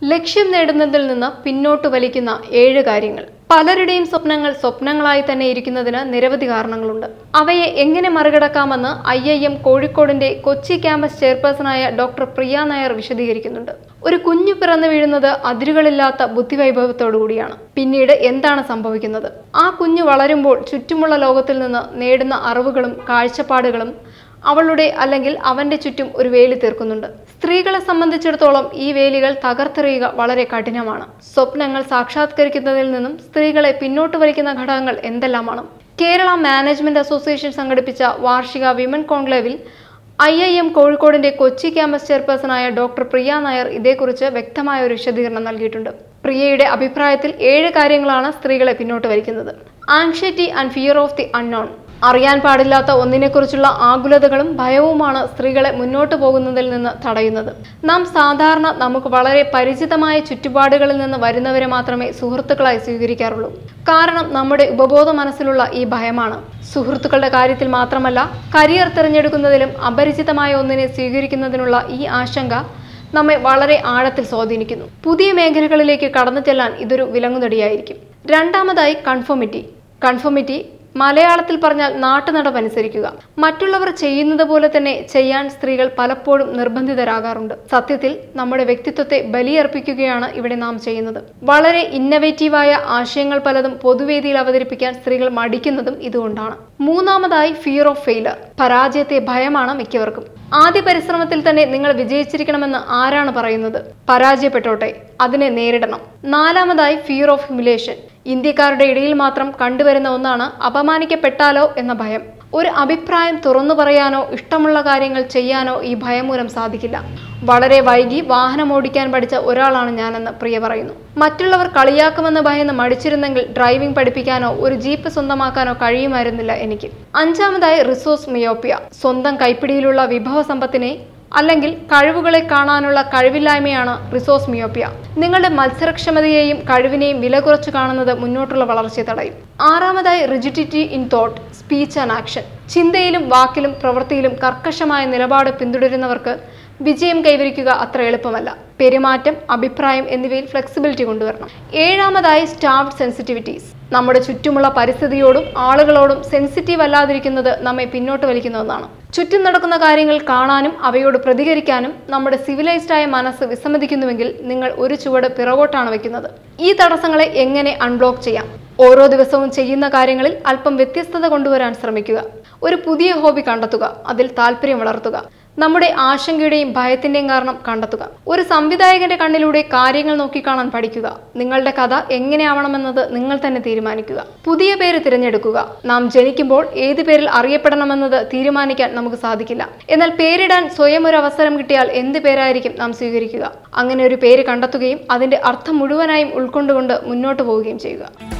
ലക്ഷ്യം നേടുന്നതിൽ നിന്ന് പിന്നോട്ട് വലിക്കുന്ന ഏഴ് കാര്യങ്ങൾ പലരുടെയും സ്വപ്നങ്ങൾ സ്വപ്നങ്ങളായി തന്നെ ഇരിക്കുന്നതിന് നിരവധി കാരണങ്ങളുണ്ട് അവയെ എങ്ങനെ മറികടക്കാമെന്ന് ഐ ഐ എം കോഴിക്കോടിന്റെ കൊച്ചി ക്യാമ്പസ് ചെയർപേഴ്സണായ ഡോക്ടർ പ്രിയ നായർ വിശദീകരിക്കുന്നുണ്ട് ഒരു കുഞ്ഞു പിറന്നു വീഴുന്നത് അതിരുകളില്ലാത്ത ബുദ്ധിവൈഭവത്തോടുകൂടിയാണ് പിന്നീട് എന്താണ് സംഭവിക്കുന്നത് ആ കുഞ്ഞു വളരുമ്പോൾ ചുറ്റുമുള്ള ലോകത്തിൽ നിന്ന് നേടുന്ന അറിവുകളും കാഴ്ചപ്പാടുകളും അവളുടെ അല്ലെങ്കിൽ അവന്റെ ചുറ്റും ഒരു വേലി തീർക്കുന്നുണ്ട് സ്ത്രീകളെ സംബന്ധിച്ചിടത്തോളം ഈ വേലികൾ തകർത്തെറിയുക വളരെ കഠിനമാണ് സ്വപ്നങ്ങൾ സാക്ഷാത്കരിക്കുന്നതിൽ നിന്നും സ്ത്രീകളെ പിന്നോട്ട് വലിക്കുന്ന ഘടകങ്ങൾ എന്തെല്ലാമാണ് കേരള മാനേജ്മെന്റ് അസോസിയേഷൻ സംഘടിപ്പിച്ച വാർഷിക വിമൻ കോൺക്ലേവിൽ ഐ ഐ എം കോഴിക്കോടിന്റെ കൊച്ചി ക്യാമ്പസ് ചെയർപേഴ്സണായ ഡോക്ടർ പ്രിയ നായർ ഇതേക്കുറിച്ച് വ്യക്തമായ ഒരു വിശദീകരണം നൽകിയിട്ടുണ്ട് പ്രിയയുടെ അഭിപ്രായത്തിൽ ഏഴ് കാര്യങ്ങളാണ് സ്ത്രീകളെ പിന്നോട്ട് വലിക്കുന്നത് anxiety and fear of the unknown അറിയാൻ പാടില്ലാത്ത ഒന്നിനെക്കുറിച്ചുള്ള ആകുലതകളും ഭയവുമാണ് സ്ത്രീകളെ മുന്നോട്ട് പോകുന്നതിൽ നിന്ന് തടയുന്നത് നാം സാധാരണ നമുക്ക് വളരെ പരിചിതമായ ചുറ്റുപാടുകളിൽ നിന്ന് വരുന്നവരെ മാത്രമേ സുഹൃത്തുക്കളായി സ്വീകരിക്കാറുള്ളൂ കാരണം നമ്മുടെ ഉപബോധ മനസ്സിലുള്ള ഈ ഭയമാണ് സുഹൃത്തുക്കളുടെ കാര്യത്തിൽ മാത്രമല്ല കരിയർ തിരഞ്ഞെടുക്കുന്നതിലും അപരിചിതമായ ഒന്നിനെ സ്വീകരിക്കുന്നതിനുള്ള ഈ ആശങ്ക നമ്മെ വളരെ ആഴത്തിൽ സ്വാധീനിക്കുന്നു പുതിയ മേഖലകളിലേക്ക് കടന്നു ചെല്ലാൻ ഇതൊരു വിലങ്ങുതടിയായിരിക്കും രണ്ടാമതായി കൺഫോമിറ്റി കൺഫോമിറ്റി മലയാളത്തിൽ പറഞ്ഞാൽ നാട്ടുനടപ്പനുസരിക്കുക മറ്റുള്ളവർ ചെയ്യുന്നത് പോലെ തന്നെ ചെയ്യാൻ സ്ത്രീകൾ പലപ്പോഴും നിർബന്ധിതരാകാറുണ്ട് സത്യത്തിൽ നമ്മുടെ വ്യക്തിത്വത്തെ ബലിയർപ്പിക്കുകയാണ് ഇവിടെ നാം ചെയ്യുന്നത് വളരെ ഇന്നവേറ്റീവായ ആശയങ്ങൾ പലതും പൊതുവേദിയിൽ അവതരിപ്പിക്കാൻ സ്ത്രീകൾ മടിക്കുന്നതും ഇതുകൊണ്ടാണ് മൂന്നാമതായി ഫിയർ ഓഫ് ഫെയിലർ പരാജയത്തെ ഭയമാണ് മിക്കവർക്കും ആദ്യ പരിശ്രമത്തിൽ തന്നെ നിങ്ങൾ വിജയിച്ചിരിക്കണമെന്ന് ആരാണ് പറയുന്നത് പരാജയപ്പെട്ടോട്ടെ അതിനെ നേരിടണം നാലാമതായി ഫിയർ ഓഫ് ഹ്യൂമിലേഷൻ ഇന്ത്യക്കാരുടെ ഇടയിൽ മാത്രം കണ്ടുവരുന്ന ഒന്നാണ് അപമാനിക്കപ്പെട്ടാലോ എന്ന ഭയം ഒരു അഭിപ്രായം തുറന്നു പറയാനോ ഇഷ്ടമുള്ള കാര്യങ്ങൾ ചെയ്യാനോ ഈ ഭയം മൂലം സാധിക്കില്ല വളരെ വൈകി വാഹനം ഓടിക്കാൻ പഠിച്ച ഒരാളാണ് ഞാനെന്ന് പ്രിയ പറയുന്നു മറ്റുള്ളവർ കളിയാക്കുമെന്ന് ഭയന്ന് മടിച്ചിരുന്നെങ്കിൽ ഡ്രൈവിംഗ് പഠിപ്പിക്കാനോ ഒരു ജീപ്പ് സ്വന്തമാക്കാനോ കഴിയുമായിരുന്നില്ല എനിക്ക് അഞ്ചാമതായി റിസോഴ്സ് മിയോപ്പിയ സ്വന്തം കൈപ്പിടിയിലുള്ള വിഭവ സമ്പത്തിനെ അല്ലെങ്കിൽ കഴിവുകളെ കാണാനുള്ള കഴിവില്ലായ്മയാണ് റിസോഴ്സ് മിയോപ്പിയ നിങ്ങളുടെ മത്സരക്ഷമതയെയും കഴിവിനെയും വില കുറച്ച് കാണുന്നത് മുന്നോട്ടുള്ള വളർച്ചയെ തടയും ആറാമതായി rigidity in thought speech and action ചിന്തയിലും വാക്കിലും പ്രവൃത്തിയിലും കർക്കശമായ നിലപാട് പിന്തുടരുന്നവർക്ക് വിജയം കൈവരിക്കുക അത്ര എളുപ്പമല്ല പെരുമാറ്റം അഭിപ്രായം എന്നിവയിൽ ഫ്ലെക്സിബിലിറ്റി കൊണ്ടുവരണം ഏഴാമതായി സ്റ്റാഫ്ഡ് സെൻസിറ്റിവിറ്റീസ് നമ്മുടെ ചുറ്റുമുള്ള പരിസ്ഥിതിയോടും ആളുകളോടും സെൻസിറ്റീവ് അല്ലാതിരിക്കുന്നത് നമ്മെ പിന്നോട്ട് വലിക്കുന്ന ഒന്നാണ് ചുറ്റും നടക്കുന്ന കാര്യങ്ങൾ കാണാനും അവയോട് പ്രതികരിക്കാനും നമ്മുടെ സിവിലൈസ്ഡ് ആയ മനസ്സ് വിസമ്മതിക്കുന്നുവെങ്കിൽ നിങ്ങൾ ഒരു ചുവട് പിറകോട്ടാണ് വെക്കുന്നത് ഈ തടസ്സങ്ങളെ എങ്ങനെ അൺബ്ലോക്ക് ചെയ്യാം ഓരോ ദിവസവും ചെയ്യുന്ന കാര്യങ്ങളിൽ അല്പം വ്യത്യസ്തത കൊണ്ടുവരാൻ ശ്രമിക്കുക ഒരു പുതിയ ഹോബി കണ്ടെത്തുക അതിൽ താല്പര്യം വളർത്തുക നമ്മുടെ ആശങ്കയുടെയും ഭയത്തിന്റെയും കാരണം കണ്ടെത്തുക ഒരു സംവിധായകന്റെ കണ്ണിലൂടെ കാര്യങ്ങൾ നോക്കിക്കാണാൻ പഠിക്കുക നിങ്ങളുടെ കഥ എങ്ങനെയാവണമെന്നത് നിങ്ങൾ തന്നെ തീരുമാനിക്കുക പുതിയ പേര് തിരഞ്ഞെടുക്കുക നാം ജനിക്കുമ്പോൾ ഏത് പേരിൽ അറിയപ്പെടണമെന്നത് തീരുമാനിക്കാൻ നമുക്ക് സാധിക്കില്ല എന്നാൽ പേരിടാൻ സ്വയം ഒരു അവസരം കിട്ടിയാൽ എന്ത് പേരായിരിക്കും നാം സ്വീകരിക്കുക അങ്ങനെ ഒരു പേര് കണ്ടെത്തുകയും അതിന്റെ അർത്ഥം മുഴുവനായും ഉൾക്കൊണ്ടുകൊണ്ട് മുന്നോട്ട് പോവുകയും ചെയ്യുക